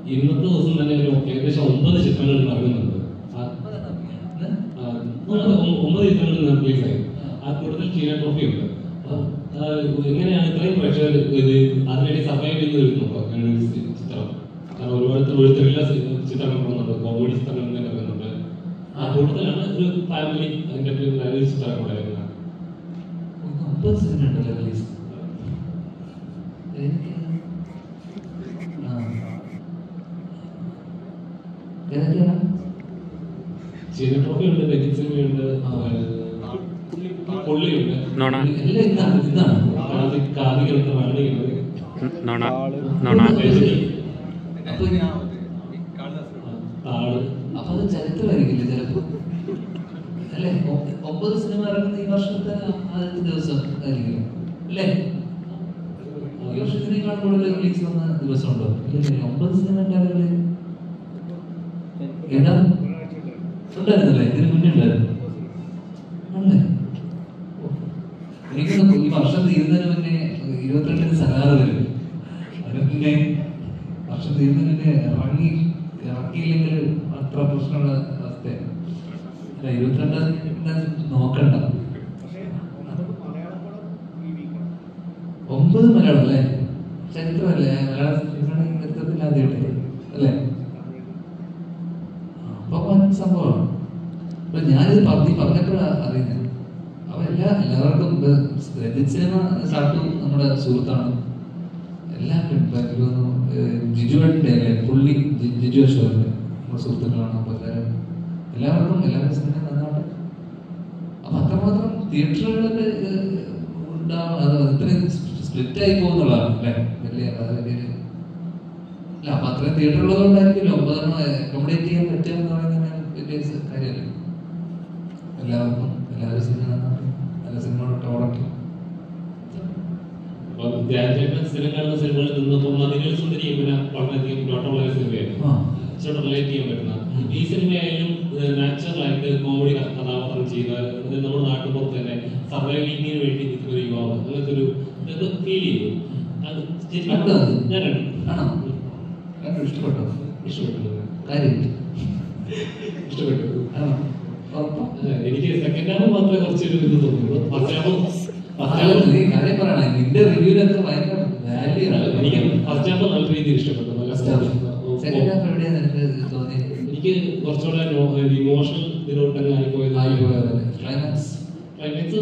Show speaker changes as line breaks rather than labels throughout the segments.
ഇന്നത്തെ ദിവസം തന്നെ ഒരു ഏകദേശം ഒമ്പത് ചിത്രങ്ങൾ ഇറങ്ങുന്നുണ്ട് ആ- ആ, ഒമ്പത് ഒമ്പത് ചിത്രങ്ങൾ റിലീസ് ആയി ആ കൂടുതൽ ചീന ട്രോഫി ഉണ്ട് അപ്പൊ, ആ, എങ്ങനെയാണ് ഇത്രയും പ്രഷർ ഇത് അതിനുവേണ്ടി സർവൈവ് ചെയ്ത് വരുന്നുണ്ടോ അങ്ങനെ ഒരു ചി- ചിത്രം കാരണം ഒരുപാട് ഒരു ത്രില്ലർ ചിത്രങ്ങൾ ഇറങ്ങുന്നുണ്ട് കോമഡി ചിത്രങ്ങൾ ഇങ്ങനെ ഇറങ്ങുന്നുണ്ട് ആ കൂടുതലാണ് ഒരു ഫാമിലി അതിന്റെ ഒരു ചിത്രം കൂടെ വരുന്നത്
ഒമ്പത് സിനിമ ഉണ്ടല്ലോ റിലീസ് എനിക്ക് ആ. ഏതൊക്കെയാണ്
ചീന ട്രോഫി ഉണ്ട് വെജിറ്റ് സിനിമയുണ്ട് പുള്ളിയുണ്ട്
നോണ
എല്ലാം ഇന്നാണ് ഇന്നാണ്
കാതി- കാതികളുണ്ട് റാണിയുണ്ട്
നോണ നോണ
രജനി
അപ്പൊ ഈ-
താള്
അപ്പൊ അത് ചരിത്രമായിരിക്കില്ലേ ചിലപ്പോ അല്ലേ ഒ- ഒമ്പത് സിനിമ ഇറങ്ങുന്ന ഈ വർഷത്തെ ആദ്യത്തെ ദിവസം ആയിരിക്കും അല്ലേ ഈ വർഷത്തിനേക്കാൾ കൂടുതൽ റിലീസ് വന്ന ദിവസമുണ്ടോ ഇല്ല ഒമ്പത് സിനിമ ഉണ്ടാവില്ലേ ഏതാ ഉണ്ടായിരുന്നല്ലേ ഇതിന് മുന്നേ ഉണ്ടായിരുന്നു ആണല്ലേ ഓ. എനിക്കൊന്ന് ഈ വർഷം തീരുന്നതിന് മുന്നേ ഇരുപത്തിരണ്ടിന് സലാറ് വരും അതിന് മുന്നേ വർഷം തീരുന്നതിന് മുന്നേ ഇറങ്ങി ഇറക്കിയില്ലെങ്കിൽ അത്ര പ്രശ്നമുള്ള അവസ്ഥയാണ് അല്ല ഇരുപത്തിരണ്ടിന് നോക്കണ്ട ഒമ്പത് മലയാളം അല്ലേ ചരിത്രമല്ലേ മലയാള സിനിമയുടെ ചരിത്രത്തിൽ ആദ്യമായിട്ട് അല്ലേ അപ്പൊ വൻ സംഭവമാണ് അപ്പൊ ഞാനിത് പറഞ്ഞ് പറഞ്ഞപ്പോഴാണ് അറിയുന്നത് അപ്പൊ എല്ലാ എല്ലാവർക്കും ഇത് രഞ്ജിത് സിനിമ സാട്ടു നമ്മുടെ സുഹൃത്താണ് എല്ലാം ഉണ്ട്. എനിക്ക് തോന്നുന്നു ഏഹ് ജിജുവേട്ടൻ്റെ അല്ലേ പുള്ളി ജി- ജിജു അശോകൻ്റെ നമ്മുടെ സുഹൃത്തുക്കളാണ് അപ്പൊ എല്ലാവരും എല്ലാവർക്കും എല്ലാവരും സിനിമ നന്നാവട്ടെ അപ്പൊ അത്രമാത്രം തിയേറ്ററുകളിൽ ഉണ്ടാവും അത് ഇത്രയും സ്പ്ലിറ്റ് ആയി പോകുന്നുള്ളതാണ് അല്ലേ വലിയ അത് വലിയൊരു അല്ല അപ്പൊ അത്രയും തിയേറ്റർ ഉള്ളതുകൊണ്ടായിരിക്കുമല്ലോ ഒമ്പതെണ്ണം അക്കോമഡേറ്റ് ചെയ്യാൻ പറ്റുക എന്ന് പറയുന്നത് വലിയ സ- കാര്യമല്ലേ എല്ലാവർക്കും എല്ലാവരും സിനിമ നന്നാവട്ടെ നല്ല സിനിമ ഓടട്ടെ
അപ്പൊ ധ്യാൻചേട്ടൻ സ്ഥിരം കാണുന്ന സിനിമകളിൽ നിന്നപ്പോൾ മതിലുകൾ സുന്ദരി പിന്നെ വളരെയധികം പ്ലോട്ടുള്ള ഒരു സിനിമയായിരുന്നു
ആ.
ഇച്ചിരി റിലേറ്റ് ചെയ്യാൻ പറ്റുന്ന ഈ സിനിമയായാലും നാച്ചുറൽ ആയിട്ട് കോമഡി കഥാപാത്രം ചെയ്ത ഇത് നമ്മുടെ നാട്ടുപുറത്ത് തന്നെ സർവൈവിങ്ങിന് വേണ്ടി നിൽക്കുന്ന ഒരു യുവാവ് അങ്ങനത്തെ ഒരു ഇത് ഫീൽ ചെയ്തു അത് ശരിക്കും
കണ്ടോ അത്?
ഞാൻ കണ്ടു
ആണോ കണ്ടു ഇഷ്ടപ്പെട്ടോ
ഇഷ്ടപ്പെട്ടു
കാര്യം
ഇഷ്ടപ്പെട്ടു
ആണോ ഉറപ്പാ?
ആ, എനിക്ക് സെക്കൻഡ് ഹാഫ് മാത്രമേ കുറച്ചൊരു ഇത് തോന്നുള്ളൂ ഫസ്റ്റ് ഹാഫ് ഫസ്റ്റ്
അല്ല,
ഹാഫ്
നീ കാര്യം പറയണ നിന്റെ റിവ്യൂലൊക്കെ ഭയങ്കര വാല്യൂ
എനിക്ക് ഫസ്റ്റ് ഹാഫ് നല്ല രീതിയിൽ ഇഷ്ടപ്പെട്ടു നല്ല
സെക്കൻഡ് ഹാഫ് എവിടെയാ നിനക്ക് തോന്നിയത്
എനിക്ക് കുറച്ചുകൂടെ ഇമോഷണൽ ഇതിലോട്ടങ്ങ് ആയിപ്പോയത്
ആയിപ്പോയത് ക്ലൈമാക്സ്
ക്ലൈമാക്സ്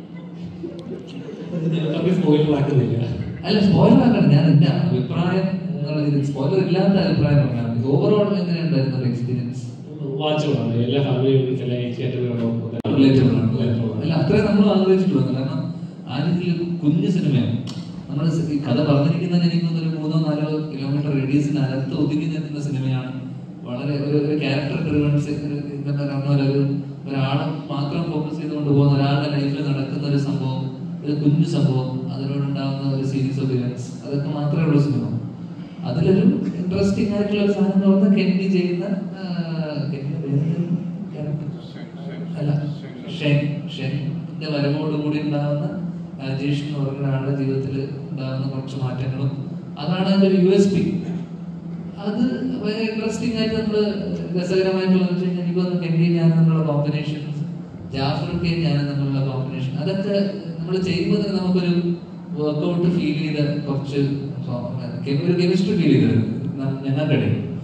സ്പോയിലർ ആക്കുന്നില്ല
അല്ല സ്പോയിലർ ആക്കണം ഞാൻ എന്റെ അഭിപ്രായം സ്പോയിലർ ഇല്ലാത്ത അഭിപ്രായം പറഞ്ഞാൽ മതി ഓവറോൾ എങ്ങനെയുണ്ടായിരുന്നു ഒരു എക്സ്പീരിയൻസ്
വാച്ചുകളാണ് എല്ലാ ഫാമിലിയും ചില കാറ്റഗറികളും
റിലേറ്റബിൾ ആണ് അല്ല അത്രയും നമ്മൾ ആഗ്രഹിച്ചിട്ടുള്ളത് കാരണം ആദ്യത്തിൽ കുഞ്ഞു സിനിമയാണ് നമ്മൾ ഈ കഥ പറഞ്ഞിരിക്കുന്നത് എനിക്ക് തോന്നുന്നു ഒരു മൂന്നോ നാലോ കിലോമീറ്റർ റേഡിയസിനകത്ത് ഒതുങ്ങി നിൽക്കുന്ന സിനിമയാണ് വളരെ ഒരു ഒരു ക്യാരക്ടർ ഡ്രിവൺസ് ഒരു ഒരാളെ മാത്രം ഫോക്കസ് ചെയ്തുകൊണ്ട് പോകുന്ന ഒരാളുടെ ലൈഫിൽ നടക്കുന്ന ഒരു സംഭവം ഒരു കുഞ്ഞു സംഭവം അതിനോടുണ്ടാകുന്ന ഒരു സീരീസ് ഓഫ് ഇവന്റ്സ് അതൊക്കെ മാത്രമേ ഉള്ളൂ സിനിമ അതിലൊരു ഇൻട്രസ്റ്റിംഗ് ആയിട്ടുള്ള ഒരു സാധനം എന്ന് പറഞ്ഞാൽ കെന്നി ചെയ്യുന്ന ആ, കെന്നിയുടെ പേരെന്തായിരുന്നു? character? അല്ല ഷെൻ ഷെന്റെ വരവോടുകൂടി ഉണ്ടാകുന്ന രാജേഷ് എന്ന് പറയുന്ന ഒരാളുടെ ജീവിതത്തിൽ ഉണ്ടാകുന്ന കുറച്ച് മാറ്റങ്ങളും അതാണ് അതിന്റെ ഒരു യു എസ് പി അത് ഭയങ്കര ഇൻട്രസ്റ്റിംഗ് ആയിട്ട് നമ്മൾ രസകരമായിട്ടുള്ള വെച്ച് കഴിഞ്ഞാൽ എനിക്ക് തോന്നുന്നു കെന്റി ഞാൻ തമ്മിലുള്ള കോമ്പിനേഷൻസ് ജാഫർക്കെയും ഞാനും തമ്മിലുള്ള കോമ്പിനേഷൻ അതൊക്കെ നമ്മൾ ചെയ്യുമ്പോൾ തന്നെ നമുക്കൊരു വർക്കൗട്ട് ഫീൽ ചെയ്ത കുറച്ച് സോ- ഒരു കെമിസ്ട്രി ഫീൽ ചെയ്തത് ഞങ്ങളുടെ ഇടയിൽ